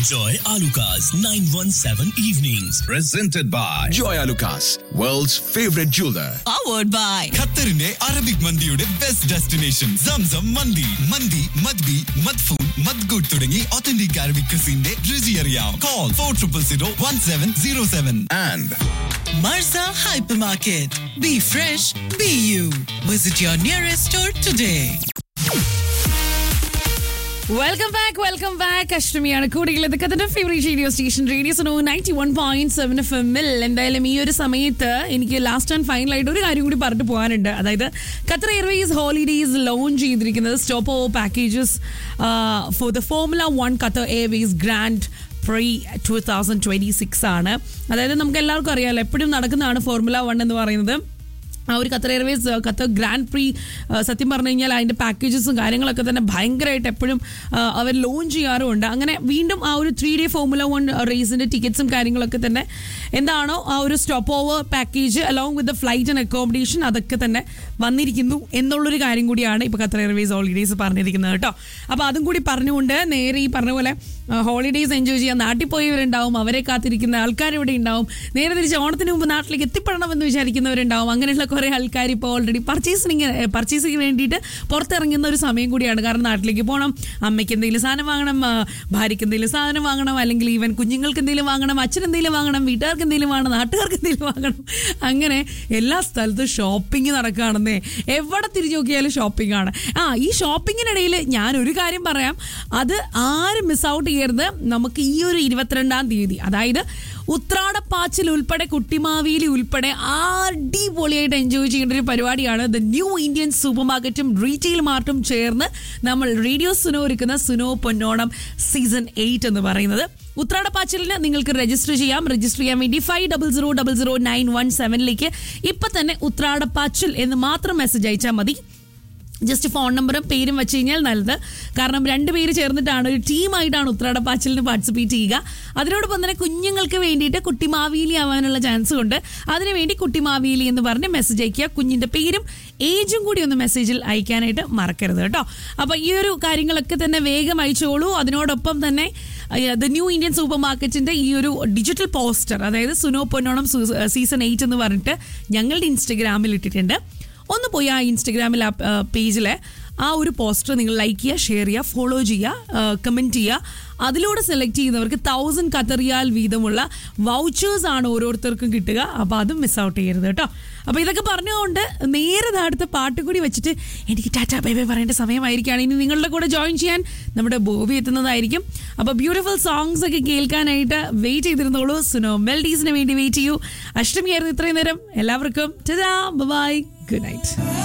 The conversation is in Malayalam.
Joy Alukas, 917 Evenings. Presented by Joy Lucas, world's favorite jeweler. powered by ഖത്തറിന്റെ അറബിക് മന്തിയുടെ ബെസ്റ്റ് ഡെസ്റ്റിനേഷൻ സംസം മന്തി മന്തി മദ്ബി മദ്ഫൂൺ മദ്ഗൂട്ട് തുടങ്ങി ഒത്തന്റിക് അറബിക് ക്രിസിന്റെ രുചി അറിയാം call four triple zero one seven zero seven And Marza Hypermarket. Be fresh, be you. Visit your nearest store today. Welcome back welcome back അഷ്ടമിയാണ് കൂടികൾ ഇതൊക്കെ തന്നെ favourite radio station radio so ninety one point seven F എമ്മിൽ എന്തായാലും ഈ ഒരു സമയത്ത് എനിക്ക് ലാസ്റ്റ് ആൻഡ് ഫൈനൽ ആയിട്ട് ഒരു കാര്യം കൂടി പറഞ്ഞു പോകാനുണ്ട് അതായത് ഖത്തർ എയർവേസ് ഹോളിഡേയ്സ് ലോഞ്ച് ചെയ്തിരിക്കുന്നത് stop over packages for the Formula One Qatar Airways Grand Prix two thousand twenty six ആണ് അതായത് നമുക്ക് എല്ലാവർക്കും അറിയാമല്ലോ എപ്പോഴും നടക്കുന്നതാണ് ഫോർമുല വൺ എന്ന് പറയുന്നത് ആ ഒരു Qatar Airways Qatar Grand Prix ആ, സത്യം പറഞ്ഞു കഴിഞ്ഞാൽ അതിൻ്റെ പാക്കേജസും കാര്യങ്ങളൊക്കെ തന്നെ ഭയങ്കരമായിട്ട് എപ്പോഴും ആ, അവർ ലോഞ്ച് ചെയ്യാറുമുണ്ട് അങ്ങനെ വീണ്ടും ആ ഒരു ത്രീ ഡേ ഫോർമുല വൺ റേസിൻ്റെ ടിക്കറ്റ്സും കാര്യങ്ങളൊക്കെ തന്നെ എന്താണോ ആ ഒരു stop over package along with the flight and accommodation അതൊക്കെ തന്നെ വന്നിരിക്കുന്നു എന്നുള്ളൊരു കാര്യം കൂടിയാണ് ഇപ്പോൾ ഖത്തർ എയർവേസ് ഹോളിഡേയ്സ് പറഞ്ഞിരിക്കുന്നത് കേട്ടോ അപ്പോൾ അതും കൂടി പറഞ്ഞുകൊണ്ട് നേരെ ഈ പറഞ്ഞ പോലെ ഹോളിഡേയ്സ് എൻജോയ് ചെയ്യാൻ നാട്ടിൽ പോയവരുണ്ടാവും അവരെ കാത്തിരിക്കുന്ന ആൾക്കാർ ഇവിടെ ഉണ്ടാവും നേരെ തിരിച്ച് ഓണത്തിന് മുമ്പ് നാട്ടിലേക്ക് എത്തിപ്പെടണമെന്ന് വിചാരിക്കുന്നവരുണ്ടാവും അങ്ങനെയുള്ള കുറേ ആൾക്കാർ ഇപ്പോൾ ഓൾറെഡി പർച്ചേസിങ് പർച്ചേസിന് വേണ്ടിയിട്ട് പുറത്തിറങ്ങുന്ന ഒരു സമയം കൂടിയാണ് കാരണം നാട്ടിലേക്ക് പോകണം അമ്മയ്ക്ക് എന്തെങ്കിലും സാധനം വാങ്ങണം ആ, ഭാര്യയ്ക്ക് എന്തെങ്കിലും സാധനം വാങ്ങണം അല്ലെങ്കിൽ ഈവൻ കുഞ്ഞുങ്ങൾക്ക് എന്തെങ്കിലും വാങ്ങണം അച്ഛൻ എന്തെങ്കിലും വാങ്ങണം വീട്ടുകാർക്ക് എന്തെങ്കിലും വാങ്ങണം നാട്ടുകാർക്ക് എന്തെങ്കിലും വാങ്ങണം അങ്ങനെ എല്ലാ സ്ഥലത്തും ഷോപ്പിംഗ് നടക്കുകയാണെന്നേ എവിടെ തിരിഞ്ഞു നോക്കിയാലും ഷോപ്പിംഗ് ആണ് ആ ഈ ഷോപ്പിങ്ങിനിടയിൽ ഞാൻ ഒരു കാര്യം പറയാം അത് ആരും മിസ് ഔട്ട് ചെയ്യരുത് നമുക്ക് ഈ ഒരു ഇരുപത്തിരണ്ടാം തീയതി അതായത് ഉത്രാടപ്പാച്ചിൽ ഉൾപ്പെടെ കുട്ടിമാവിയിലി ഉൾപ്പെടെ അടിപൊളിയായിട്ട് എൻജോയ് ചെയ്യേണ്ട ഒരു പരിപാടിയാണ് ദ ന്യൂ ഇന്ത്യൻ സൂപ്പർ മാർക്കറ്റും റീറ്റെയിൽ മാർട്ടും ചേർന്ന് നമ്മൾ റേഡിയോ സുനോ ഒരുക്കുന്ന സുനോ പൊന്നോണം സീസൺ എയ്റ്റ് എന്ന് പറയുന്നത് ഉത്രാടപ്പാച്ചിലിന് നിങ്ങൾക്ക് രജിസ്റ്റർ ചെയ്യാം രജിസ്റ്റർ ചെയ്യാൻ വേണ്ടി five double zero double zero nine one സെവനിലേക്ക് ഇപ്പൊ തന്നെ ഉത്രാടപ്പാച്ചിൽ എന്ന് മാത്രം മെസ്സേജ് അയച്ചാൽ മതി ജസ്റ്റ് ഫോൺ നമ്പറും പേരും വെച്ച് കഴിഞ്ഞാൽ നല്ലത് കാരണം രണ്ട് പേര് ചേർന്നിട്ടാണ് ഒരു ടീമായിട്ടാണ് ഉത്രാടപ്പാച്ചിലിന് പാർട്ടിസിപ്പേറ്റ് ചെയ്യുക അതിനോടൊപ്പം തന്നെ കുഞ്ഞുങ്ങൾക്ക് വേണ്ടിയിട്ട് കുട്ടിമാവേലി ആവാനുള്ള ചാൻസ് ഉണ്ട് അതിനുവേണ്ടി കുട്ടിമാവേലി എന്ന് പറഞ്ഞ് മെസ്സേജ് അയക്കുക കുഞ്ഞിൻ്റെ പേരും ഏജും കൂടി ഒന്ന് മെസ്സേജിൽ അയക്കാനായിട്ട് മറക്കരുത് കേട്ടോ അപ്പോൾ ഈ ഒരു കാര്യങ്ങളൊക്കെ തന്നെ വേഗം അയച്ചോളൂ അതിനോടൊപ്പം തന്നെ ദ ന്യൂ ഇന്ത്യൻ സൂപ്പർ മാർക്കറ്റിന്റെ ഈ ഒരു ഡിജിറ്റൽ പോസ്റ്റർ അതായത് സുനോ പൊന്നോണം സീസൺ എയ്റ്റ് എന്ന് പറഞ്ഞിട്ട് ഞങ്ങളുടെ ഇൻസ്റ്റഗ്രാമിൽ ഇട്ടിട്ടുണ്ട് ഒന്ന് പോയി ആ ഇൻസ്റ്റഗ്രാമിൽ ആ പേജിൽ ആ ഒരു പോസ്റ്റർ നിങ്ങൾ ലൈക്ക് ചെയ്യുക ഷെയർ ചെയ്യുക ഫോളോ ചെയ്യുക കമൻറ്റ് ചെയ്യുക അതിലൂടെ സെലക്ട് ചെയ്യുന്നവർക്ക് തൗസൻഡ് കത്തറിയാൽ വീതമുള്ള വൗച്ചേഴ്സ് ആണ് ഓരോരുത്തർക്കും കിട്ടുക അപ്പോൾ അതും മിസ് ഔട്ട് ചെയ്യരുത് കേട്ടോ അപ്പോൾ ഇതൊക്കെ പറഞ്ഞുകൊണ്ട് നേരെ ദാ അടുത്ത പാട്ട് കൂടി വെച്ചിട്ട് എനിക്ക് ടാറ്റ ബൈ ബൈ പറയേണ്ട സമയമായിരിക്കുകയാണ് ഇനി നിങ്ങളുടെ കൂടെ ജോയിൻ ചെയ്യാൻ നമ്മുടെ ബോബി എത്തുന്നതായിരിക്കും അപ്പോൾ ബ്യൂട്ടിഫുൾ സോങ്സ് ഒക്കെ കേൾക്കാനായിട്ട് വെയിറ്റ് ചെയ്തിരുന്നോളൂ സുനോ മെൽഡീസിന് വേണ്ടി വെയിറ്റ് ചെയ്യൂ അഷ്ടമിയായിരുന്നു ഇത്രയും നേരം എല്ലാവർക്കും ബൈ ഗുഡ് നൈറ്റ്